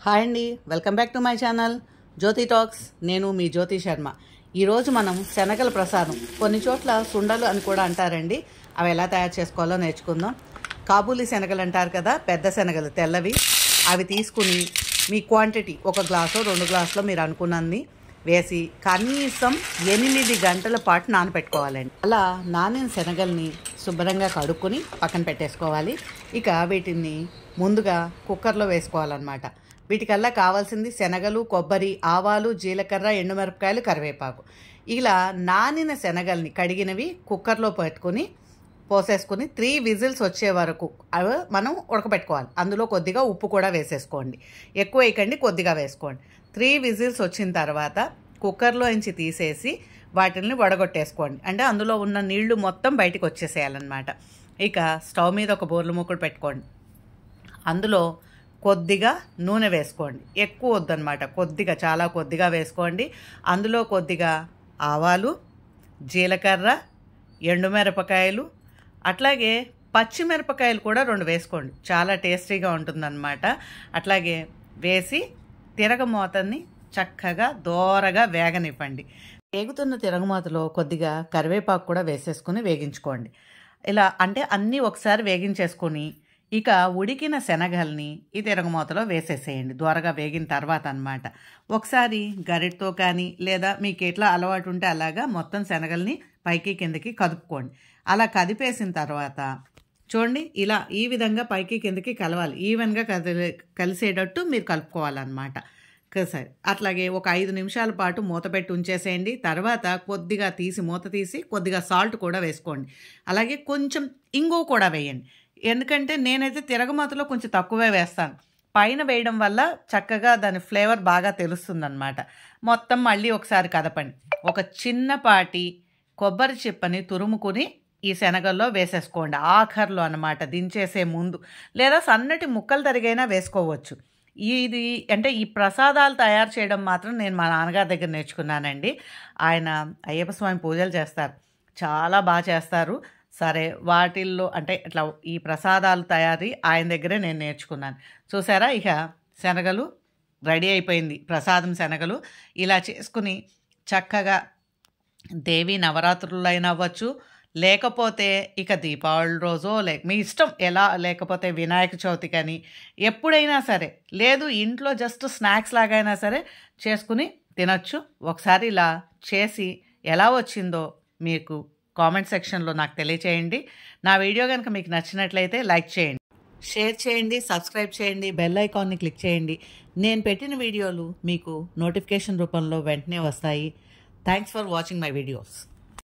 hi అండి welcome back to my channel Jyothi talks నేను మీ జ్యోతి శర్మ ఈరోజు మనం శనగల ప్రసాదం కొన్ని చోట్ల సుండలు అని కూడా అంటారండి అవి ఎలా తయారు చేసుకోవాలో నేర్చుకుందాం కాబూలీ శనగలు అంటారు కదా పెద్ద శనగలు తెల్లవి అవి తీసుకుని మీ క్వాంటిటీ ఒక గ్లాసు రెండు గ్లాసులో మీరు అనుకున్నది వేసి కనీసం ఎనిమిది గంటల పాటు నానబెట్టుకోవాలండి అలా నానిన శనగల్ని శుభ్రంగా కడుక్కొని పక్కన పెట్టేసుకోవాలి ఇక వీటిని ముందుగా కుక్కర్లో వేసుకోవాలన్నమాట వీటికల్లా కావాల్సింది శనగలు కొబ్బరి ఆవాలు జీలకర్ర ఎండుమిరపకాయలు కరివేపాకు ఇలా నానిన శనగల్ని కడిగినవి కుక్కర్లో పెట్టుకొని పోసేసుకుని త్రీ విజిల్స్ వచ్చే వరకు అవి మనం ఉడకబెట్టుకోవాలి అందులో కొద్దిగా ఉప్పు కూడా వేసేసుకోండి ఎక్కువ వేయకండి కొద్దిగా వేసుకోండి త్రీ విజిల్స్ వచ్చిన తర్వాత కుక్కర్లో నుంచి తీసేసి వాటిని వడగొట్టేసుకోండి అంటే అందులో ఉన్న నీళ్లు మొత్తం బయటికి వచ్చేసేయాలన్నమాట ఇక స్టవ్ మీద ఒక బోర్ల ముక్కుడు పెట్టుకోండి అందులో కొద్దిగా నూనె వేసుకోండి ఎక్కువ వద్దనమాట కొద్దిగా చాలా కొద్దిగా వేసుకోండి అందులో కొద్దిగా ఆవాలు జీలకర్ర ఎండుమిరపకాయలు అట్లాగే పచ్చిమిరపకాయలు కూడా రెండు వేసుకోండి చాలా టేస్టీగా ఉంటుందన్నమాట అట్లాగే వేసి తిరగమూతని చక్కగా దోరగా వేగనివ్వండి వేగుతున్న తిరగమూతలో కొద్దిగా కరివేపాకు కూడా వేసేసుకుని వేగించుకోండి ఇలా అంటే అన్నీ ఒకసారి వేగించేసుకొని ఇక ఉడికిన శనగల్ని ఈ తిరగమూతలో వేసేసేయండి దూరగా వేగిన తర్వాత అనమాట ఒకసారి గరిటతో కానీ లేదా మీకు ఎట్లా అలవాటు ఉంటే అలాగా మొత్తం శనగల్ని పైకి కిందకి కదుపుకోండి అలా కదిపేసిన తర్వాత చూడండి ఇలా ఈ విధంగా పైకి కిందకి కలవాలి ఈవెన్గా కదిలే కలిసేటట్టు మీరు కలుపుకోవాలన్నమాట సరే అట్లాగే ఒక ఐదు నిమిషాల పాటు మూత పెట్టి ఉంచేసేయండి తర్వాత కొద్దిగా తీసి మూత తీసి కొద్దిగా సాల్ట్ కూడా వేసుకోండి అలాగే కొంచెం ఇంగు కూడా వేయండి ఎందుకంటే నేనైతే తిరగమాతలో కొంచెం తక్కువే వేస్తాను పైన వేయడం వల్ల చక్కగా దాని ఫ్లేవర్ బాగా తెలుస్తుందన్నమాట మొత్తం మళ్ళీ ఒకసారి కదపండి ఒక చిన్నపాటి కొబ్బరి చిప్పని తురుముకుని ఈ శనగల్లో వేసేసుకోండి ఆఖర్లో అనమాట దించేసే ముందు లేదా సన్నటి ముక్కలు తరిగైనా వేసుకోవచ్చు ఇది అంటే ఈ ప్రసాదాలు తయారు చేయడం మాత్రం నేను మా నాన్నగారి దగ్గర నేర్చుకున్నానండి ఆయన అయ్యప్ప స్వామి పూజలు చేస్తారు చాలా బాగా చేస్తారు సరే వాటిల్లో అంటే ఇట్లా ఈ ప్రసాదాలు తయారీ ఆయన దగ్గరే నేను నేర్చుకున్నాను చూసారా ఇక శనగలు రెడీ అయిపోయింది ప్రసాదం శనగలు ఇలా చేసుకుని చక్కగా దేవి నవరాత్రులు అయినా అవ్వచ్చు లేకపోతే ఇక దీపావళి రోజో లే మీ ఇష్టం ఎలా లేకపోతే వినాయక చవితి కానీ ఎప్పుడైనా సరే లేదు ఇంట్లో జస్ట్ స్నాక్స్ లాగైనా సరే చేసుకుని తినొచ్చు ఒకసారి ఇలా చేసి ఎలా వచ్చిందో మీకు కామెంట్ సెక్షన్లో నాకు తెలియచేయండి నా వీడియో కనుక మీకు నచ్చినట్లయితే లైక్ చేయండి షేర్ చేయండి సబ్స్క్రైబ్ చేయండి బెల్ ఐకాన్ని క్లిక్ చేయండి నేను పెట్టిన వీడియోలు మీకు నోటిఫికేషన్ రూపంలో వెంటనే వస్తాయి thanks for watching my videos